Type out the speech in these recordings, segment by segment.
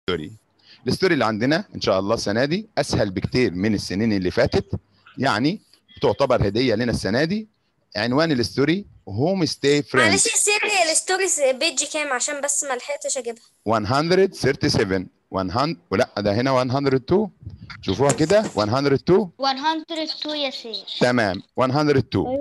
ستوري الستوري اللي عندنا ان شاء الله السنه دي اسهل بكتير من السنين اللي فاتت يعني تعتبر هديه لنا السنه دي عنوان الستوري هوم ستاي فريند معلش يا سير هي الستوريز بيج كام عشان بس ما لحقتش اجيبها 137 100 ولا ده هنا 102 شوفوها كده 102 102 يا سير تمام 102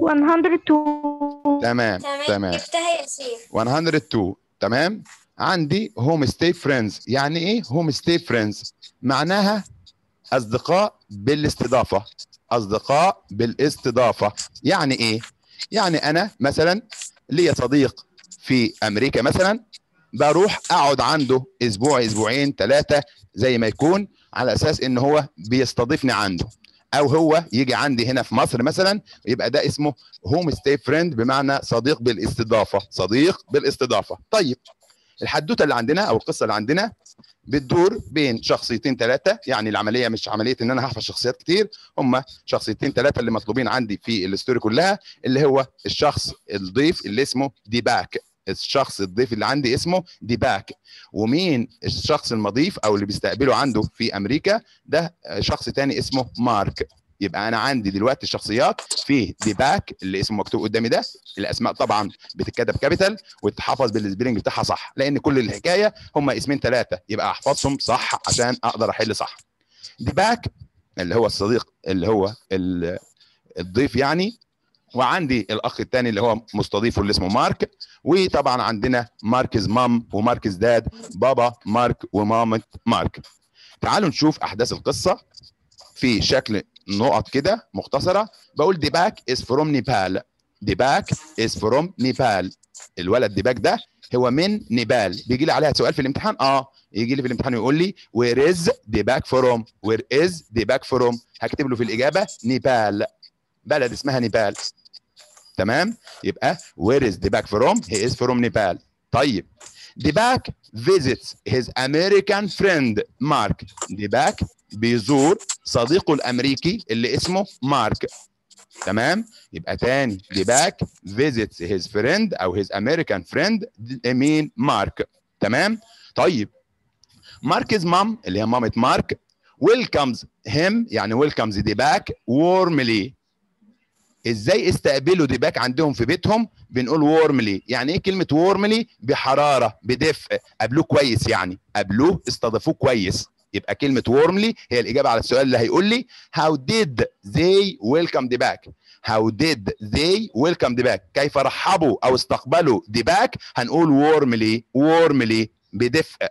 102 تمام تمام تمام جبتها يا سير 102 تمام عندي هوم ستاي فريندز يعني ايه هوم ستاي فريندز معناها اصدقاء بالاستضافه اصدقاء بالاستضافه يعني ايه يعني انا مثلا ليا صديق في امريكا مثلا بروح اقعد عنده اسبوع اسبوعين ثلاثه زي ما يكون على اساس ان هو بيستضيفني عنده او هو يجي عندي هنا في مصر مثلا يبقى ده اسمه هوم ستاي فريند بمعنى صديق بالاستضافه صديق بالاستضافه طيب الحدوته اللي عندنا او القصه اللي عندنا بتدور بين شخصيتين ثلاثه يعني العمليه مش عمليه ان انا هحفظ شخصيات كتير هم شخصيتين ثلاثه اللي مطلوبين عندي في الستوري كلها اللي هو الشخص الضيف اللي اسمه ديباك الشخص الضيف اللي عندي اسمه ديباك ومين الشخص المضيف او اللي بيستقبله عنده في امريكا ده شخص تاني اسمه مارك يبقى انا عندي دلوقتي الشخصيات فيه ديباك اللي اسمه مكتوب قدامي ده الاسماء طبعا بتتكتب كابيتال وتتحفظ بالسبيلنج بتاعها صح لان كل الحكايه هم اسمين ثلاثه يبقى احفظهم صح عشان اقدر احل صح ديباك اللي هو الصديق اللي هو ال- الضيف يعني وعندي الاخ الثاني اللي هو مستضيفه اللي اسمه مارك وطبعا عندنا ماركز مام وماركز داد بابا مارك ومامة مارك تعالوا نشوف احداث القصه في شكل نقط كده مختصره بقول ديباك از فروم نيبال ديباك از فروم نيبال الولد ديباك ده هو من نيبال بيجي لي عليها سؤال في الامتحان اه يجي لي في الامتحان ويقول لي وير از ديباك فروم وير از ديباك فروم هكتب له في الاجابه نيبال بلد اسمها نيبال تمام يبقى where is Dibak from he is from Nepal طيب ديباك visits his American friend مارك ديباك بيزور صديقه الامريكي اللي اسمه مارك تمام يبقى تاني ديباك visits his friend او his American friend د- مين مارك تمام طيب مارك's مام اللي هي مامة مارك welcomes him يعني welcomes ديباك warmly ازاي استقبلوا ديباك عندهم في بيتهم بنقول وورملي يعني ايه كلمه وورملي بحراره بدفء قابلوه كويس يعني قابلوه استضافوه كويس يبقى كلمه وورملي هي الاجابه على السؤال اللي هيقول لي how did they welcome ديباك how did they welcome ديباك كيف رحبوا او استقبلوا ديباك هنقول وورملي وورملي بدفء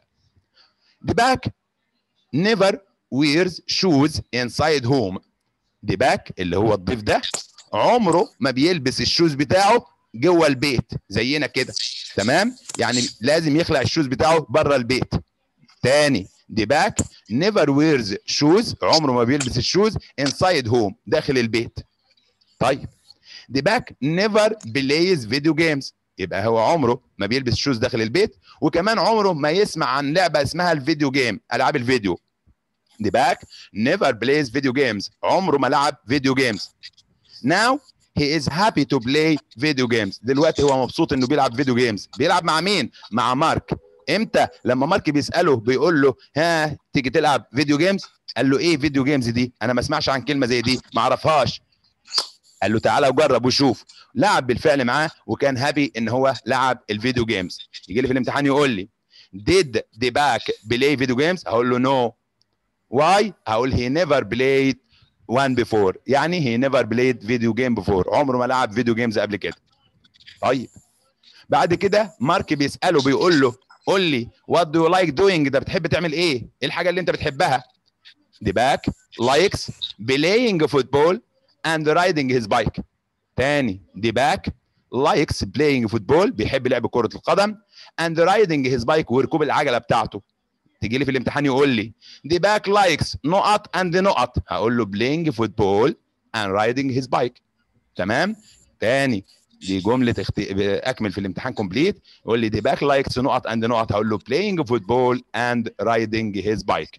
ديباك never wears shoes inside home ديباك اللي هو الضيف ده عمره ما بيلبس الشوز بتاعه جوه البيت زينا كده تمام يعني لازم يخلع الشوز بتاعه بره البيت تاني ديباك نيفر ويرز شوز عمره ما بيلبس الشوز انسايد هوم داخل البيت طيب ديباك نيفر بلايز فيديو جيمز يبقى هو عمره ما بيلبس شوز داخل البيت وكمان عمره ما يسمع عن لعبه اسمها الفيديو جيم العاب الفيديو ديباك نيفر بلايز فيديو جيمز عمره ما لعب فيديو جيمز now he is happy to play video games دلوقتي هو مبسوط انه بيلعب فيديو جيمز بيلعب مع مين مع مارك امتى لما مارك بيساله بيقول له ها تيجي تلعب فيديو جيمز قال له ايه فيديو جيمز دي انا ما اسمعش عن كلمه زي دي ما اعرفهاش قال له تعالى وجرب وشوف لعب بالفعل معاه وكان هابي ان هو لعب الفيديو جيمز يجي لي في الامتحان يقول لي did the back play video games هقول له no why هقول he never played one before يعني he never played video game before عمره ما لعب فيديو جيمز قبل كده طيب بعد كده مارك بيسأله بيقول له قول لي what do you like doing ده بتحب تعمل ايه ايه الحاجة اللي انت بتحبها ديباك likes playing football and riding his bike تاني ديباك likes playing football بيحب لعب كرة القدم and riding his bike وركوب العجلة بتاعته تيجي لي في الامتحان يقول لي دي باك لايكس نقط اند نقط هقول له بلاينج فوتبول اند رايدنج هيز بايك تمام تاني دي جمله اخت... اكمل في الامتحان كومبليت يقول لي دي باك لايكس نقط اند نقط هقول له بلاينج فوتبول اند رايدنج هيز بايك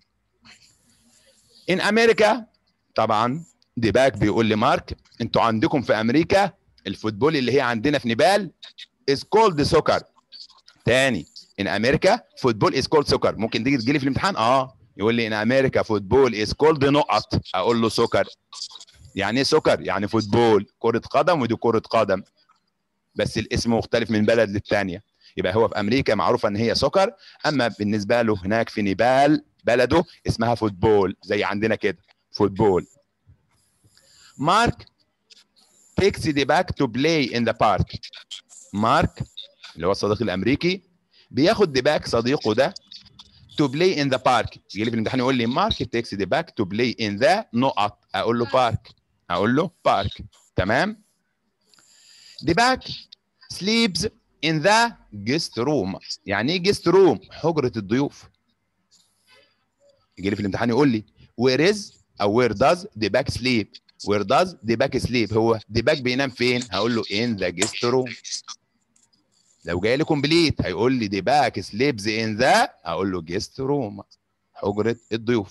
ان امريكا طبعا دي باك بيقول لمارك انتوا عندكم في امريكا الفوتبول اللي هي عندنا في نيبال از كولد سوكر تاني ان امريكا فوتبول از كولد سكر ممكن تيجي تجي لي في الامتحان اه يقول لي ان امريكا فوتبول از كولد نقط اقول له سكر يعني ايه سكر يعني فوتبول كره قدم ودي كره قدم بس الاسم مختلف من بلد للتانيه يبقى هو في امريكا معروفه ان هي سكر اما بالنسبه له هناك في نيبال بلده اسمها فوتبول زي عندنا كده فوتبول مارك takes the back to play in the park مارك اللي هو الصديق الامريكي بياخد دي باك صديقه ده to play in the park يجي لي في الامتحان يقول لي مارك takes the back to play in the نقط اقول له بارك اقول له بارك تمام دي باك sleeps in the guest room يعني ايه guest room حجرة الضيوف يجي لي في الامتحان يقول لي where is او where does the back sleep where does the back sleep هو the back بينام فين هقول له in the guest room لو جاي لي كومبليت هيقول لي the back sleeps in the اقول له guest room حجرة الضيوف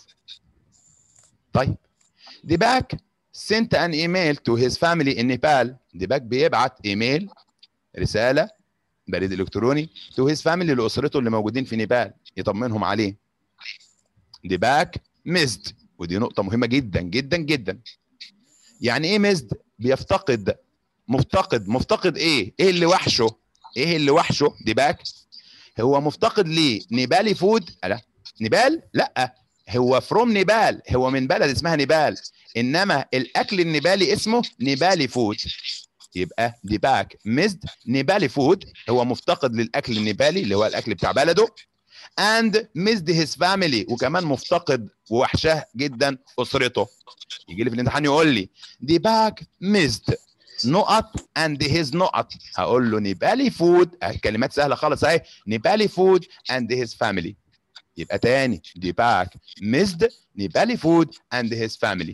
طيب the back sent an email to his family in Nepal the back بيبعت ايميل رسالة بريد الكتروني to his family لاسرته اللي موجودين في نيبال يطمنهم عليه the back missed ودي نقطة مهمة جدا جدا جدا يعني ايه مزد بيفتقد مفتقد مفتقد ايه ايه اللي وحشه ايه اللي وحشه دي باك هو مفتقد ليه نيبالي فود لا نيبال لا هو فروم نيبال هو من بلد اسمها نيبال انما الاكل النيبالي اسمه نيبالي فود يبقى دي باك مزد نيبالي فود هو مفتقد للاكل النيبالي اللي هو الاكل بتاع بلده and missed his family وكمان مفتقد ووحشاه جدا اسرته يجي لي في الامتحان يقول لي دي باك missed نقط and his نقط هقول له نيبالي فود كلمات سهله خالص اهي نيبالي فود and his family يبقى تاني دي باك missed نيبالي فود and his family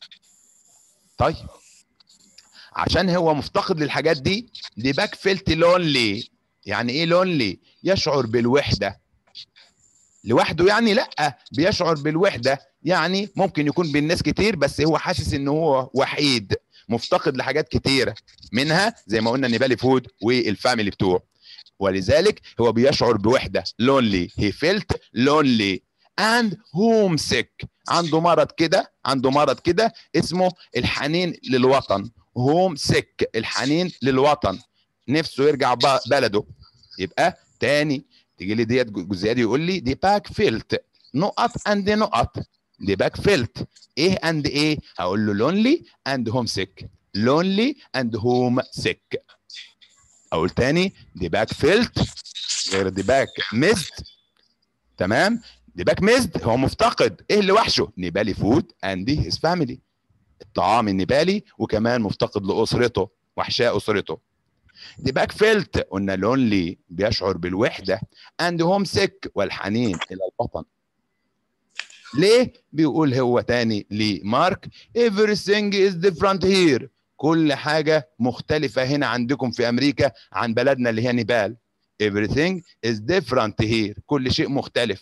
طيب عشان هو مفتقد للحاجات دي دي باك فيلت لونلي يعني ايه لونلي يشعر بالوحده لوحده يعني لا بيشعر بالوحده يعني ممكن يكون بين ناس كتير بس هو حاسس ان هو وحيد مفتقد لحاجات كتيره منها زي ما قلنا نيبالي فود والفاميلي بتوعه ولذلك هو بيشعر بوحده لونلي هي فيلت لونلي اند هوم سيك عنده مرض كده عنده مرض كده اسمه الحنين للوطن هوم سيك الحنين للوطن نفسه يرجع بلده يبقى تاني تيجي لي ديت الجزئيه دي يقول لي دي باك فيلت نقط اند نقط دي باك فيلت ايه اند ايه هقول له لونلي اند هوم سيك لونلي اند هوم سيك اقول تاني دي باك فيلت غير دي باك ميزد تمام دي باك ميزد هو مفتقد ايه اللي وحشه نيبالي فود اند هيز فاميلي الطعام النيبالي وكمان مفتقد لاسرته وحشاء اسرته دي باك فيلت قلنا لونلي بيشعر بالوحده اند هوم سيك والحنين الى الوطن ليه بيقول هو تاني لمارك everything is different here كل حاجة مختلفة هنا عندكم في أمريكا عن بلدنا اللي هي نيبال everything is different here كل شيء مختلف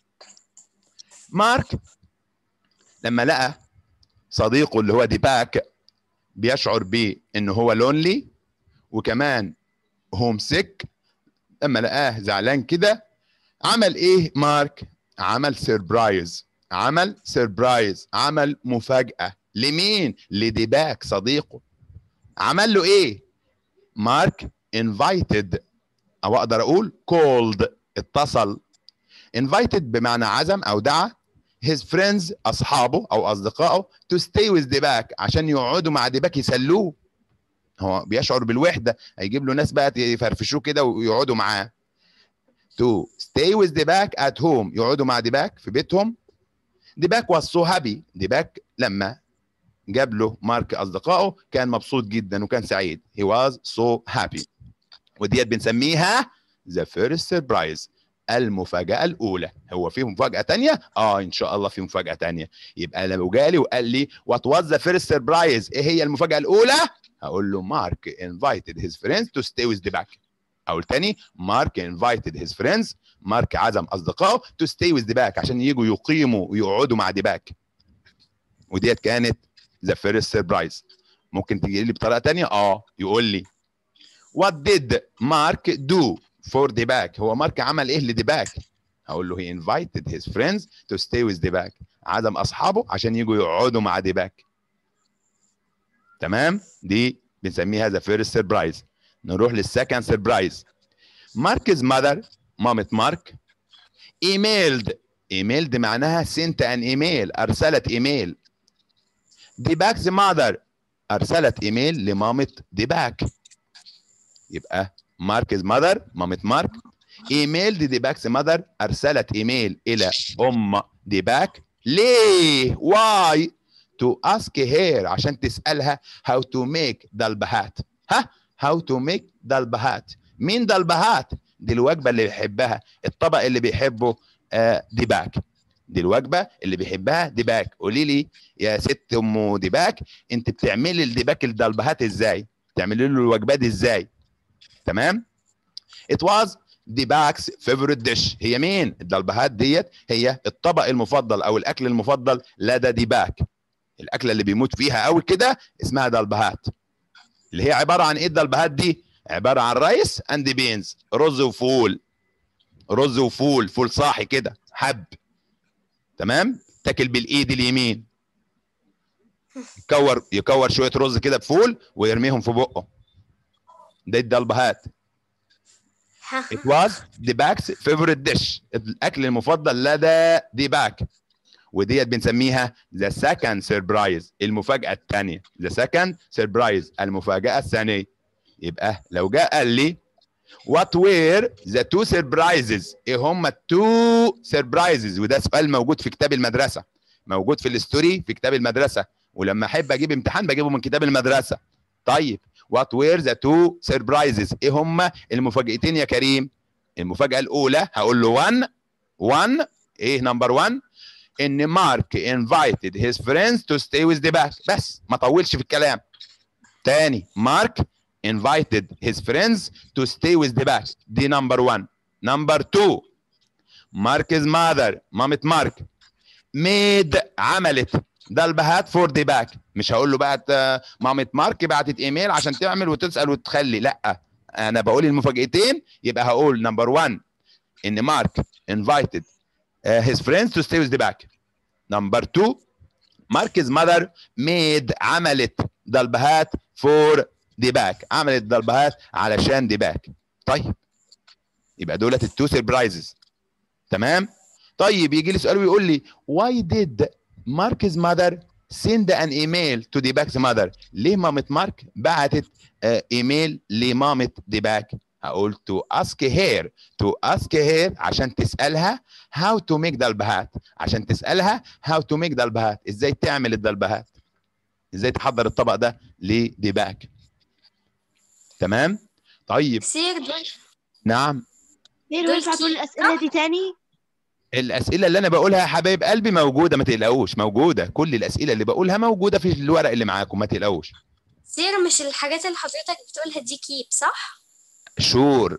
مارك لما لقى صديقه اللي هو ديباك بيشعر بيه ان هو لونلي وكمان هوم سيك لما لقاه زعلان كده عمل ايه مارك عمل سيربرايز عمل سيربرايز عمل مفاجأة لمين لديباك صديقه عمل له ايه مارك انفايتد او اقدر اقول كولد اتصل انفايتد بمعنى عزم او دعا his friends اصحابه او اصدقائه to stay with ديباك عشان يقعدوا مع ديباك يسلوه هو بيشعر بالوحده هيجيب له ناس بقى يفرفشوه كده ويقعدوا معاه to stay with ديباك at home يقعدوا مع ديباك في بيتهم ديباك was so happy ديباك لما جاب له مارك اصدقائه كان مبسوط جدا وكان سعيد he was so happy وديت بنسميها the first surprise المفاجأة الأولى هو في مفاجأة تانية؟ آه إن شاء الله في مفاجأة تانية يبقى لو جالي وقال لي what was the first surprise إيه هي المفاجأة الأولى؟ هقول له مارك invited his friends to stay with the back أقول تاني مارك invited his friends مارك عزم أصدقائه to stay with the back عشان يجوا يقيموا ويقعدوا مع ديباك وديت كانت the first surprise ممكن تجي لي بطريقة تانية؟ آه يقول لي what did Mark do for the back هو مارك عمل ايه لدي باك هقول له he invited his friends to stay with the back عزم اصحابه عشان يجوا يقعدوا مع دي باك تمام دي بنسميها ذا فيرست سربرايز نروح للسكند سربرايز مارك's mother مامة مارك ايميلد ايميلد معناها سنت ان ايميل ارسلت ايميل دي باك's mother ارسلت ايميل لمامة دي باك يبقى مارك's mother مامة مارك ايميل دي باك's mother ارسلت ايميل الى ام دي باك ليه واي to ask her عشان تسالها how to make دلبهات ها how to make دلبهات مين دلبهات دي الوجبه اللي بيحبها الطبق اللي بيحبه آه دي باك دي الوجبه اللي بيحبها دي باك قولي لي يا ست ام دي باك انت بتعملي الديباك الدلبهات ازاي بتعملي له الوجبات دي ازاي تمام it was دي باكس فيفورت ديش هي مين الدلبهات ديت هي الطبق المفضل او الاكل المفضل لدى دي باك الاكله اللي بيموت فيها قوي كده اسمها دلبهات اللي هي عباره عن ايه الدلبهات دي عباره عن رايس اند بينز رز وفول رز وفول فول صاحي كده حب تمام تاكل بالايد اليمين يكور يكور شويه رز كده بفول ويرميهم في بقه ده الدلبهات It was the back's favorite dish الاكل المفضل لدى دي باك وديت بنسميها the second surprise المفاجأة الثانية the second surprise المفاجأة الثانية يبقى لو جاء قال لي what were the two surprises ايه هم two surprises وده سؤال موجود في كتاب المدرسة موجود في الستوري في كتاب المدرسة ولما احب اجيب امتحان بجيبه من كتاب المدرسة طيب what were the two surprises ايه هم المفاجأتين يا كريم المفاجأة الأولى هقول له one one ايه نمبر 1 ان مارك invited his friends to stay with the back بس ما طولش في الكلام تاني مارك invited his friends to stay with the back دي نمبر 1 نمبر 2 مارك's mother مامة مارك made عملت ده البهات فور دي باك مش هقول له بقى مامة مارك بعتت ايميل عشان تعمل وتسال وتخلي لا انا بقول المفاجاتين يبقى هقول نمبر 1 ان مارك invited uh, his friends to stay with the back. Number two, Mark's mother made عملت دلبهات for the back. عملت دلبهات علشان the back. طيب يبقى دولت التو سربرايزز تمام؟ طيب يجي لي سؤال ويقول لي why did Mark's mother send an email to the back's mother؟ ليه مامة مارك بعتت آه ايميل لمامة the back؟ هقول to ask her to ask her عشان تسألها how to make دلبهات عشان تسألها how to make دلبهات ازاي تعمل الدلبهات ازاي تحضر الطبق ده لدي باك تمام طيب سير دول نعم ليه دول ينفع تقول كي- الأسئلة دي تاني؟ الاسئله اللي انا بقولها يا حبايب قلبي موجوده ما تقلقوش موجوده كل الاسئله اللي بقولها موجوده في الورق اللي معاكم ما تقلقوش سير مش الحاجات اللي حضرتك بتقولها دي كيب صح؟ شور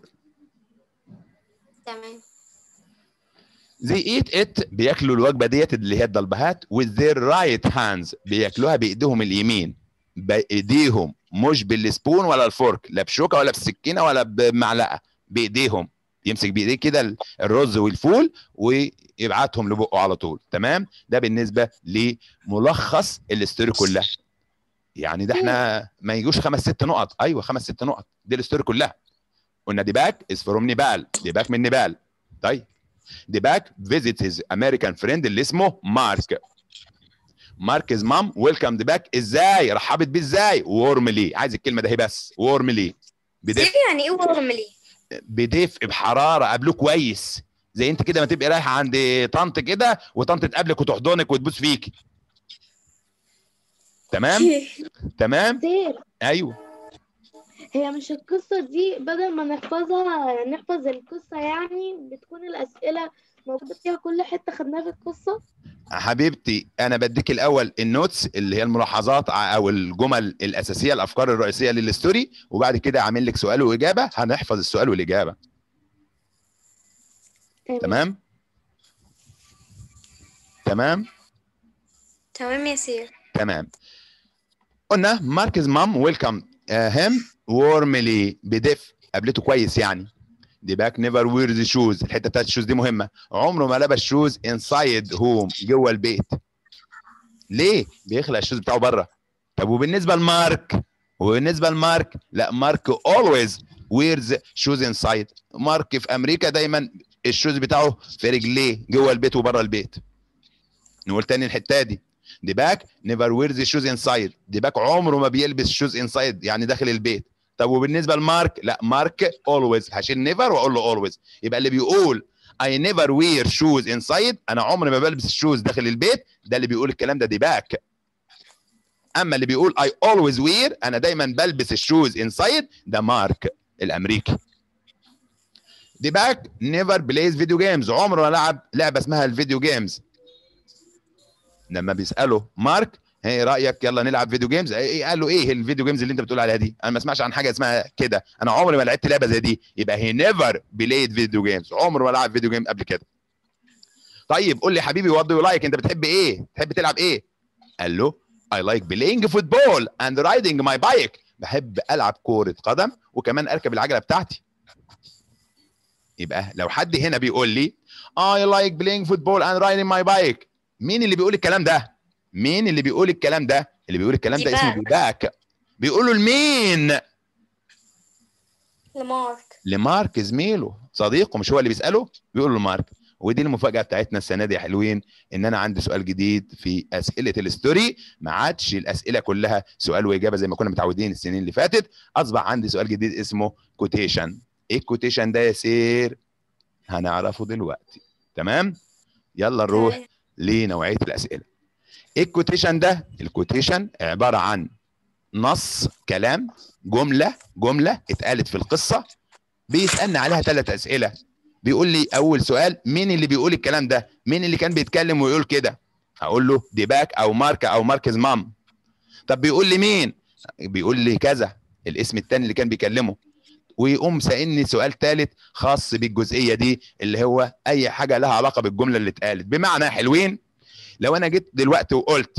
تمام they eat it بياكلوا الوجبه ديت اللي هي الدلبهات with their right hands بياكلوها بايديهم اليمين بايديهم مش بالسبون ولا الفورك لا بشوكه ولا بسكينه ولا بمعلقه بايديهم يمسك بايديه كده ال- الرز والفول ويبعتهم لبقه على طول تمام ده بالنسبه لملخص الاستوري كلها يعني ده احنا ما يجوش خمس ست نقط ايوه خمس ست نقط دي الاستوري كلها قلنا دي باك از فروم نيبال دي باك من نيبال طيب دي باك فيزيت هيز امريكان فريند اللي اسمه مارك مارك's مام ويلكم دي باك ازاي رحبت بيه ازاي وورملي عايز الكلمه ده هي بس وورملي بدفء سير يعني ايه ورملي؟ بدفء بحراره قابلوه كويس زي انت كده ما تبقي رايحه عند طنط كده وطنط تقابلك وتحضنك وتبوس فيك تمام تمام سير ايوه هي مش القصة دي بدل ما نحفظها نحفظ القصة يعني بتكون الأسئلة موجودة فيها كل حتة خدناها في القصة حبيبتي انا بديك الاول النوتس اللي هي الملاحظات ع- او الجمل الاساسيه الافكار الرئيسيه للستوري وبعد كده اعمل لك سؤال واجابه هنحفظ السؤال والاجابه تمام تمام تمام يا سير تمام قلنا ماركز مام ويلكم هيم وورملي بدفء قابلته كويس يعني دي باك نيفر ويرز شوز الحته بتاعت الشوز دي مهمه عمره ما لبس شوز انسايد هوم جوه البيت ليه بيخلق الشوز بتاعه بره طب وبالنسبه لمارك وبالنسبه لمارك لا مارك اولويز ويرز شوز انسايد مارك في امريكا دايما الشوز بتاعه في رجليه جوه البيت وبره البيت نقول تاني الحته دي دي باك نيفر ويرز شوز انسايد دي باك عمره ما بيلبس شوز انسايد يعني داخل البيت طب وبالنسبه لمارك لا مارك اولويز هشيل نيفر واقول له اولويز يبقى اللي بيقول اي نيفر وير شوز انسايد انا عمري ما بلبس الشوز داخل البيت ده اللي بيقول الكلام ده دي باك اما اللي بيقول اي اولويز وير انا دايما بلبس الشوز انسايد ده مارك الامريكي دي باك نيفر بلايز فيديو جيمز عمره ما لعب لعبه اسمها الفيديو جيمز لما بيسالوا مارك ايه رايك يلا نلعب فيديو جيمز ايه قال له ايه الفيديو جيمز اللي انت بتقول عليها دي انا ما اسمعش عن حاجه اسمها كده انا عمري ما لعبت لعبه زي دي يبقى هي نيفر بلايد فيديو جيمز عمره ما لعب فيديو جيم قبل كده طيب قول لي حبيبي وات دو لايك انت بتحب ايه تحب تلعب ايه قال له I like playing football and riding my bike بحب العب كوره قدم وكمان اركب العجله بتاعتي يبقى لو حد هنا بيقول لي I like playing football and riding my bike مين اللي بيقول الكلام ده مين اللي بيقول الكلام ده اللي بيقول الكلام ده اسمه ديباك. ديباك بيقولوا لمين لمارك لمارك زميله صديقه مش هو اللي بيساله بيقول له مارك ودي المفاجاه بتاعتنا السنه دي يا حلوين ان انا عندي سؤال جديد في اسئله الستوري ما عادش الاسئله كلها سؤال واجابه زي ما كنا متعودين السنين اللي فاتت اصبح عندي سؤال جديد اسمه كوتيشن ايه الكوتيشن ده يا سير هنعرفه دلوقتي تمام يلا نروح تمام. لنوعيه الاسئله ايه الكوتيشن ده الكوتيشن عباره عن نص كلام جمله جمله اتقالت في القصه بيسالني عليها ثلاث اسئله بيقول لي اول سؤال مين اللي بيقول الكلام ده مين اللي كان بيتكلم ويقول كده اقول له دي باك او ماركا او ماركز مام طب بيقول لي مين بيقول لي كذا الاسم التاني اللي كان بيكلمه ويقوم سألني سؤال ثالث خاص بالجزئيه دي اللي هو اي حاجه لها علاقه بالجمله اللي اتقالت بمعنى حلوين لو انا جيت دلوقتي وقلت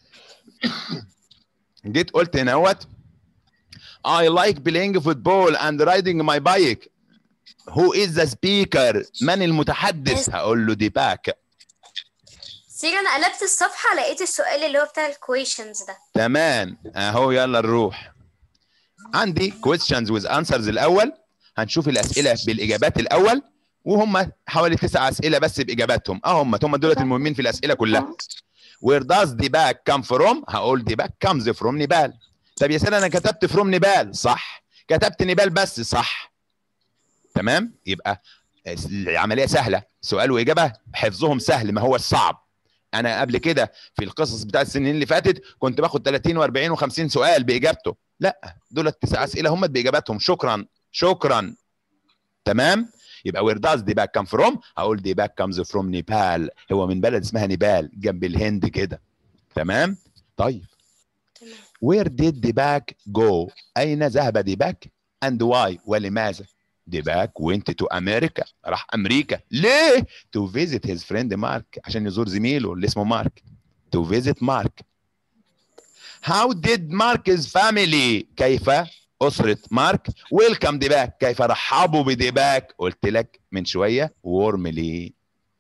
جيت قلت هنا اهوت I like playing football and riding my bike Who is the speaker من المتحدث هقول له دي باك سير انا قلبت الصفحة لقيت السؤال اللي هو بتاع الكويشنز ده تمام اهو يلا نروح عندي questions with answers الاول هنشوف الاسئله بالاجابات الاول وهم حوالي تسع اسئله بس باجاباتهم اه هم هم دولت المهمين في الاسئله كلها where does the bag come from هقول the bag comes from نيبال طب يا سيدي انا كتبت from نيبال صح كتبت نيبال بس صح تمام يبقى العمليه سهله سؤال واجابه حفظهم سهل ما هو الصعب انا قبل كده في القصص بتاعت السنين اللي فاتت كنت باخد 30 و40 و50 سؤال باجابته لا دول التسع اسئله هم باجاباتهم شكرا شكرا تمام يبقى وير داز دي باك كام فروم هقول دي باك كامز فروم نيبال هو من بلد اسمها نيبال جنب الهند كده تمام طيب تمام where did the back go اين ذهب دي باك and why ولماذا دي باك went to America راح امريكا ليه to visit his friend مارك عشان يزور زميله اللي اسمه مارك to visit مارك how did Mark's family كيف أسرة مارك ويلكم دي باك كيف رحبوا بدي باك قلت لك من شوية warmly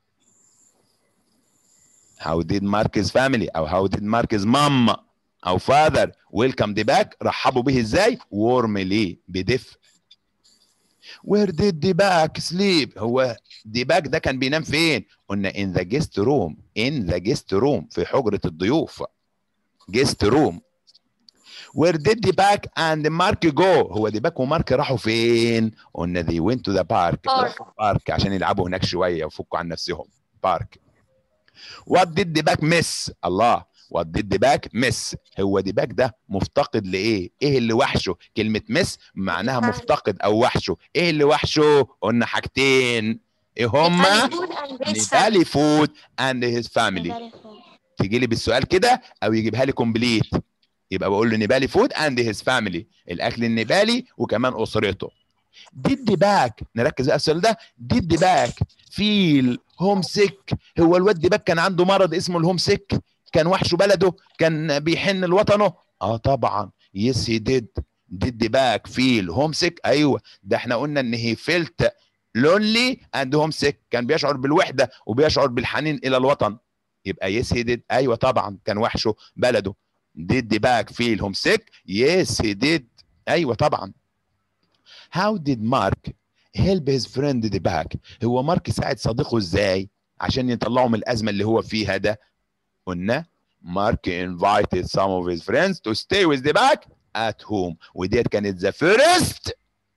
how did Mark's family أو how did Mark's mom أو father welcome دي باك رحبوا به ازاي warmly بدفء where did دي باك sleep هو دي باك ده كان بينام فين قلنا in the guest room in the guest room في حجرة الضيوف guest room where did دي باك and مارك go هو دي باك ومارك راحوا فين قلنا they went to the park Park. بارك عشان يلعبوا هناك شوية ويفكوا عن نفسهم بارك what did دي باك miss الله what did دي باك miss هو دي باك ده مفتقد لايه ايه اللي وحشه كلمة miss معناها فعلا. مفتقد او وحشه ايه اللي وحشه قلنا حاجتين ايه هما نيبالي فود اند هيز فاميلي تيجي لي بالسؤال كده او يجيبها لي كومبليت يبقى بقول له نيبالي فود اند هيز فاميلي الاكل النيبالي وكمان اسرته ديد باك نركز بقى السؤال ده ديد باك فيل هوم سيك هو الواد دي باك كان عنده مرض اسمه الهوم سيك كان وحشه بلده كان بيحن لوطنه اه طبعا يس هي ديد ديد باك فيل هوم سيك ايوه ده احنا قلنا ان هي فيلت lonely and homesick كان بيشعر بالوحده وبيشعر بالحنين الى الوطن يبقى yes he did ايوه طبعا كان وحشه بلده did the back feel homesick yes he did ايوه طبعا how did Mark help his friend the back هو مارك ساعد صديقه ازاي عشان يطلعوا من الازمه اللي هو فيها ده قلنا مارك invited some of his friends to stay with the back at home وديت كانت the first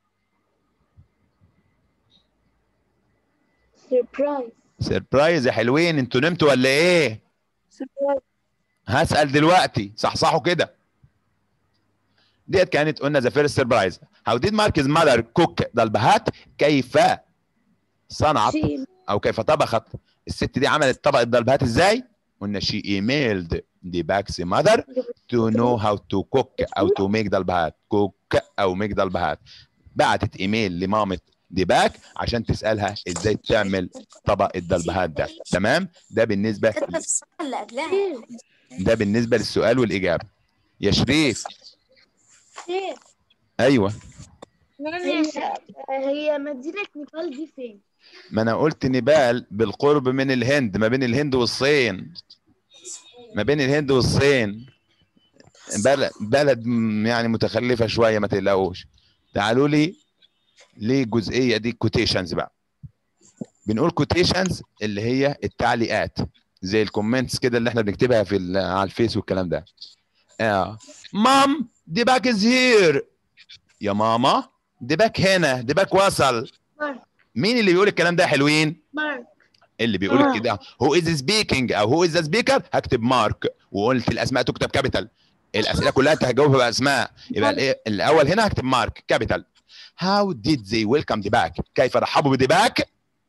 سربرايز سربرايز يا حلوين انتوا نمتوا ولا ايه سربرايز هسأل دلوقتي صحصحوا كده ديت كانت قلنا ذا فيرست سربرايز هاو ديد ماركز ماذر كوك ذا البهات كيف صنعت شيء او كيف طبخت الست دي عملت طبق الدلبهات ازاي قلنا she emailed the back's mother to know how to cook او to make دلبهات cook او make دلبهات بعتت ايميل لمامة دي باك عشان تسالها ازاي تعمل طبق الدلبهات ده تمام ده بالنسبه كاتبه في الصفحه اللي قبلها شيء ده بالنسبه للسؤال والاجابه يا شريف شيء ايوه هي هي مدينة نيبال دي فين؟ ما انا قلت نيبال بالقرب من الهند ما بين الهند والصين ما بين الهند والصين بلد بلد م- يعني متخلفه شويه ما تقلقوش تعالوا لي للجزئيه دي كوتيشنز بقى بنقول كوتيشنز اللي هي التعليقات زي الكومنتس كده اللي احنا بنكتبها في ال- على الفيس والكلام ده اه مام دي باك از هير يا ماما دي باك هنا دي باك وصل مارك مين اللي بيقول الكلام ده يا حلوين مارك اللي بيقول آه. كده هو از سبيكينج او هو از سبيكر هكتب مارك وقلت الاسماء تكتب كابيتال الاسئله كلها انت هتجاوبها باسماء يبقى الإيه؟ الاول هنا هكتب مارك كابيتال هاو ديد they ويلكم دي باك كيف رحبوا بدي باك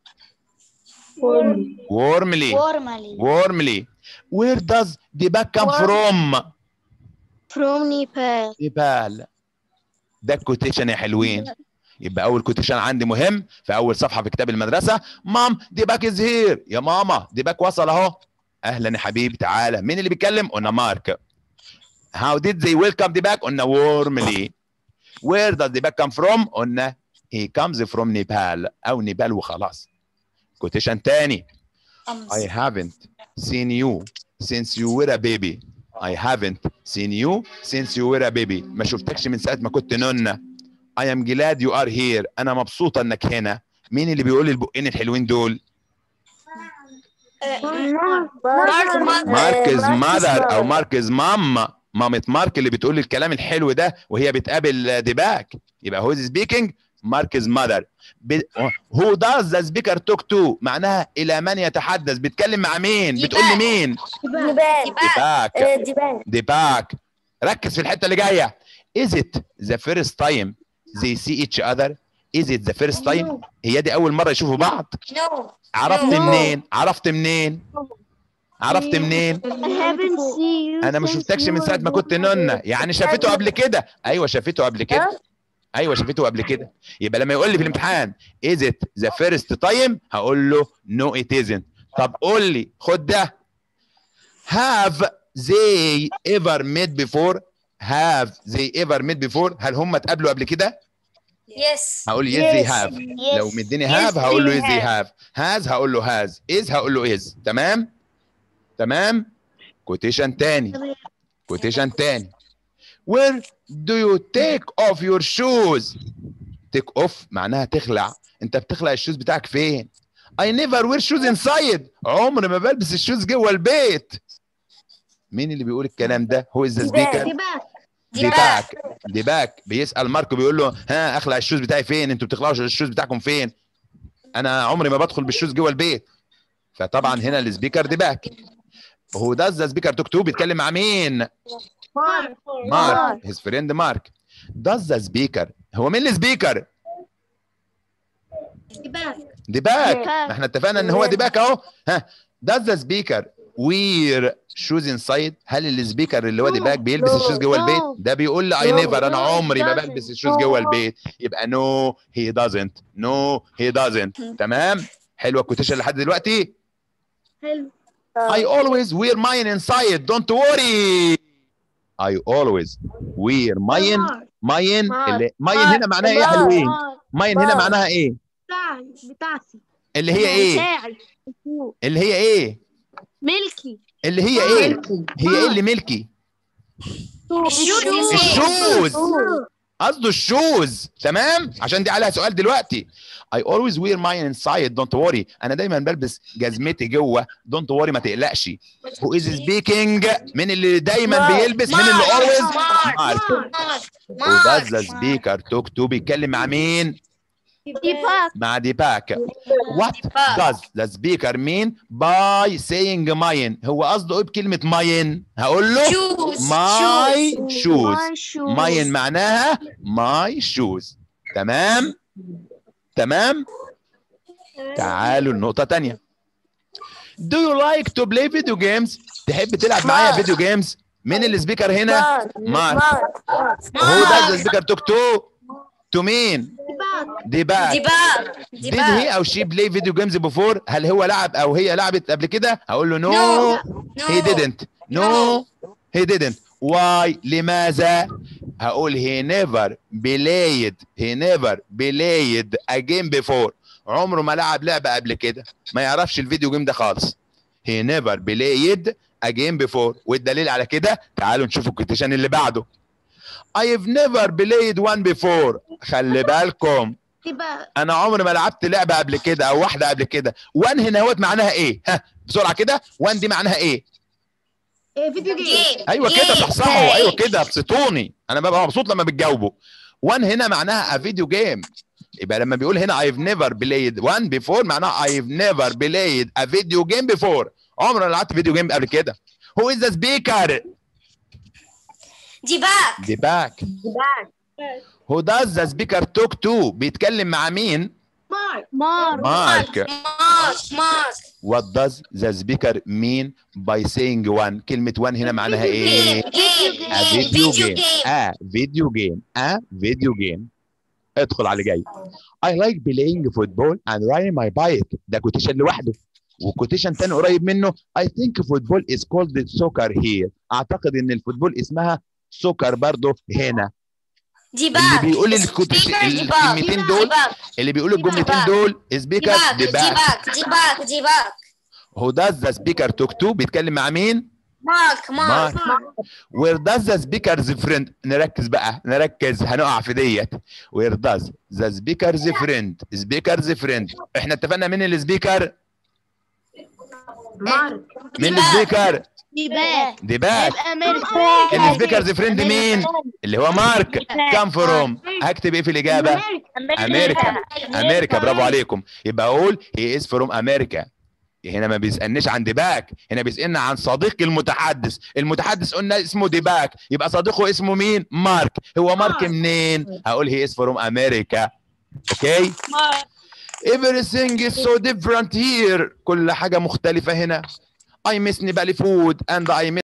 warmly Formally. warmly where does the back come Warm. from From Nepal. نيبال ده الكوتيشن يا حلوين يبقى اول كوتيشن عندي مهم في اول صفحه في كتاب المدرسه مام دي باك از هير يا ماما دي باك وصل اهو اهلا يا حبيبي تعالى مين اللي بيتكلم قلنا مارك هاو ديد they ويلكم دي باك قلنا warmly where does the back come from قلنا he comes from نيبال او نيبال وخلاص كوتيشن تاني I haven't seen you since you were a baby. I haven't seen you since you were a baby. ما شفتكش من ساعة ما كنت نونة. I am glad you are here. أنا مبسوطة إنك هنا. مين اللي بيقول البقين الحلوين دول؟ ماركز ماذر أو ماركز ماما. مامة مارك اللي بتقول الكلام الحلو ده وهي بتقابل ديباك. يبقى هو سبيكينج ماركز ماذر. هو داز ذا سبيكر توك تو معناها إلى من يتحدث بيتكلم مع مين؟ بتقول لمين؟ ديباك. ديبان ديباك ركز في الحته اللي جايه is it the first time they see each other is it the first time هي دي اول مره يشوفوا بعض نو عرفت No. منين عرفت منين عرفت منين haven't seen you انا ما since شفتكش you من were ساعه ما كنت born. نونه يعني شافته قبل كده ايوه شافته قبل كده ايوه شافته قبل كده يبقى لما يقول لي في الامتحان is it the first time هقول له no it isn't طب قول لي خد ده have they ever met before have they ever met before هل هم اتقابلوا قبل كده يس هقول yes they Yes. have Yes. لو مديني Yes, have هقول له they yes they have has هقول له has is هقول له is تمام تمام كوتيشن تاني تمام. كوتيشن تاني where do you take off your shoes take off معناها تخلع انت بتخلع الشوز بتاعك فين I never wear shoes inside عمري ما بلبس الشوز جوه البيت مين اللي بيقول الكلام ده هو از سبيكر ديباك دي باك دي باك بيسال ماركو بيقول له ها اخلع الشوز بتاعي فين انتوا بتخلعوا الشوز بتاعكم فين انا عمري ما بدخل بالشوز جوه البيت فطبعا هنا السبيكر دي باك هو ده ذا سبيكر توك تو بيتكلم مع مين مارك مارك هيز فريند مارك does ذا سبيكر هو مين السبيكر ديباك دي باك باك. ما احنا اتفقنا ان هو دي باك اهو ها does ذا سبيكر وير شوز انسايد هل السبيكر اللي هو دي باك بيلبس No. الشوز جوه No. البيت ده بيقول لي اي No. نيفر انا No, he عمري ما doesn't. بلبس الشوز جوه البيت يبقى نو هي دازنت نو هي دازنت تمام حلوه الكوتيشن لحد دلوقتي حلو I always wear mine inside don't worry I always wear mine مارك mine مارك. اللي mine هنا معناها ايه يا مارك. حلوين مارك. mine هنا معناها ايه بتاعي بتاعتي اللي هي ايه بتاعي اللي هي ايه ملكي اللي هي ايه هي ايه اللي ملكي الشوز الشوز قصده الشوز تمام عشان دي عليها سؤال دلوقتي I always wear mine inside don't worry انا دايما بلبس جزمتي جوه don't worry ما تقلقش who is speaking مين اللي دايما بيلبس مين اللي always مارك who does the speaker talk to بيتكلم مع مين ديباك مع ديباك what does the speaker mean by saying mine هو قصده ايه بكلمة mine هقول له شوز my shoes ماي شوز ماين معناها ماي شوز تمام تمام تعالوا النقطة تانية Do you like to play video games تحب تلعب معايا مارك. فيديو جيمز مين السبيكر هنا مارك هو مارك. ده السبيكر توك تو تو مين ديباك دي باك دي باك دي did he باك او she play video games before هل هو لعب او هي لعبت قبل كده هقول له no he didn't no he didn't why لماذا هقول he never played he never played a game before عمره ما لعب لعبة قبل كده ما يعرفش الفيديو جيم ده خالص he never played a game before والدليل على كده تعالوا نشوف الكوتيشن اللي بعده I've never played one before خلي بالكم ديباك انا عمري ما لعبت لعبه قبل كده او واحده قبل كده وان هنا هوت معناها ايه ها بسرعه كده وان دي معناها ايه فيديو جيم جيم ايوه كده جيم. صحصحوا ايوه كده ابسطوني انا ببقى مبسوط لما بتجاوبوا وان هنا معناها فيديو جيم يبقى لما بيقول هنا I've never played one before معناها I've never played a video game before عمري ما لعبت فيديو جيم قبل كده Who is the speaker دي باك دي باك Who does the speaker talk to بيتكلم مع مين مارك مارك مارك مارك مارك What does the speaker mean by saying one كلمة one هنا معناها ايه جيم A جيم video فيديو game. جيم A video game. A video game. ادخل على اللي جاي. I like playing football and riding my bike. ده كوتيشن لوحده. وكوتيشن تاني قريب منه I think football is called soccer here. اعتقد ان الفوتبول اسمها سوكر برضه هنا. دي اللي باك بيقول الكوتيش Speaker دي باك. الكلمتين دي دول باك اللي بيقول الجملتين باك. دول دي سبيكر باك دي دي باك. باك دي باك دي باك Who does the speaker talk to بيتكلم مع مين؟ مارك مارك Where does the speaker's friend نركز بقى نركز هنقع في ديت Where does the speaker's friend speaker's friend احنا اتفقنا مين السبيكر مارك مين دي باك. السبيكر ديباك دي باك امريكا السبيكرز فريند مين اللي هو مارك كام فروم هكتب ايه في الاجابه امريكا امريكا برافو عليكم يبقى اقول هي از فروم امريكا هنا ما بيسالنيش عن ديباك هنا بيسالنا عن صديقي المتحدث المتحدث قلنا اسمه ديباك يبقى صديقه اسمه مين مارك هو مارك مارك. منين هقول هي از فروم امريكا اوكي everything is so different here كل حاجه مختلفه هنا I miss Nepali food and I miss